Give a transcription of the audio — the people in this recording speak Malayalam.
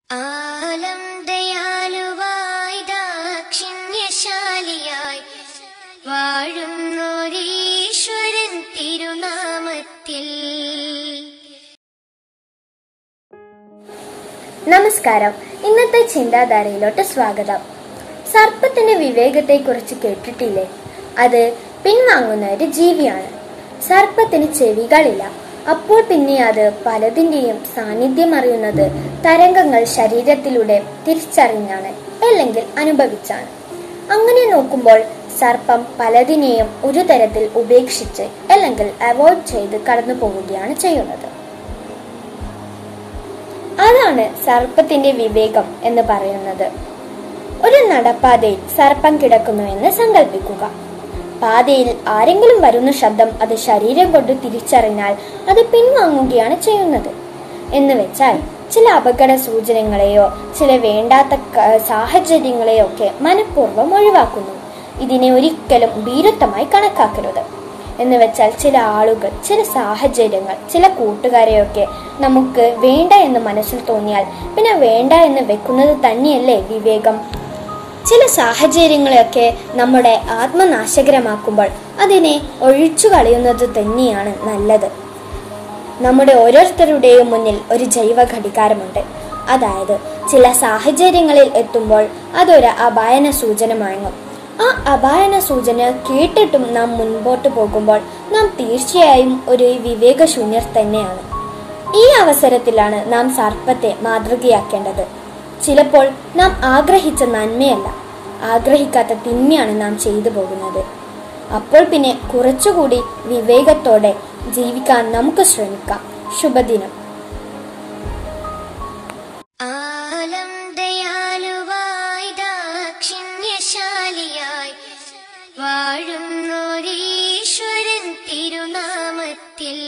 ആലം ദയാലുവായി ദാക്ഷിണ്യശാലിയായി വാഴുന്നോരീശ്വരൻ തിരുനാമത്തിൽ നമസ്കാരം ഇന്നത്തെ ചിന്താധാരയിലോട്ട് സ്വാഗതം സർപ്പത്തിന്റെ വിവേകത്തെക്കുറിച്ച് കേട്ടിട്ടില്ലേ അത് പിൻവാങ്ങുന്ന ഒരു ജീവിയാണ് സർപ്പത്തിന് ചെവികളില്ല അപ്പോൾ പിന്നെ അത് പലതിന്റെയും സാന്നിധ്യം അറിയുന്നത് തരംഗങ്ങൾ ശരീരത്തിലൂടെ തിരിച്ചറിഞ്ഞാണ് അല്ലെങ്കിൽ അനുഭവിച്ചാണ് അങ്ങനെ നോക്കുമ്പോൾ സർപ്പം പലതിനെയും ഒരു തരത്തിൽ ഉപേക്ഷിച്ച് അല്ലെങ്കിൽ അവോയ്ഡ് ചെയ്ത് കടന്നു പോവുകയാണ് ചെയ്യുന്നത് അതാണ് സർപ്പത്തിന്റെ വിവേകം എന്ന് പറയുന്നത് ഒരു നടപ്പാതയിൽ സർപ്പം കിടക്കുന്നു എന്ന് സങ്കല്പിക്കുക പാതയിൽ ആരെങ്കിലും വരുന്ന ശബ്ദം അത് ശരീരം കൊണ്ട് തിരിച്ചറിഞ്ഞാൽ അത് പിൻവാങ്ങുകയാണ് ചെയ്യുന്നത് എന്ന് വെച്ചാൽ ചില അപകട സൂചനകളെയോ ചില വേണ്ടാത്ത ക- സാഹചര്യങ്ങളെയോ ഒക്കെ മനഃപൂർവ്വം ഒഴിവാക്കുന്നു ഇതിനെ ഒരിക്കലും ഭീരുത്വമായി കണക്കാക്കരുത് എന്ന് വെച്ചാൽ ചില ആളുകൾ ചില സാഹചര്യങ്ങൾ ചില കൂട്ടുകാരെയൊക്കെ നമുക്ക് വേണ്ട എന്ന് മനസ്സിൽ തോന്നിയാൽ പിന്നെ വേണ്ട എന്ന് വെക്കുന്നത് തന്നെയല്ലേ വിവേകം ചില സാഹചര്യങ്ങളെയൊക്കെ നമ്മുടെ ആത്മനാശകരമാക്കുമ്പോൾ അതിനെ ഒഴിച്ചു കളയുന്നത് തന്നെയാണ് നല്ലത് നമ്മുടെ ഓരോരുത്തരുടെയും മുന്നിൽ ഒരു ജൈവ ഘടികാരമുണ്ട് അതായത് ചില സാഹചര്യങ്ങളിൽ എത്തുമ്പോൾ അതൊരു അപായന സൂചന മുഴങ്ങും ആ അപായന സൂചന കേട്ടിട്ടും നാം മുൻപോട്ട് പോകുമ്പോൾ നാം തീർച്ചയായും ഒരു വിവേകശൂന്യർ തന്നെയാണ് ഈ അവസരത്തിലാണ് നാം സർപ്പത്തെ മാതൃകയാക്കേണ്ടത് ചിലപ്പോൾ നാം ആഗ്രഹിച്ച നന്മയല്ല ആഗ്രഹിക്കാത്ത തിന്മയാണ് നാം ചെയ്തു പോകുന്നത് അപ്പോൾ പിന്നെ കുറച്ചുകൂടി വിവേകത്തോടെ ജീവിക്കാൻ നമുക്ക് ശ്രമിക്കാം ശുഭദിനം ആലം ദയാലുവായി ദാക്ഷിണ്യശാലിയായി വാഴുന്നോരീശ്വരൻ തിരുനാമത്തിൽ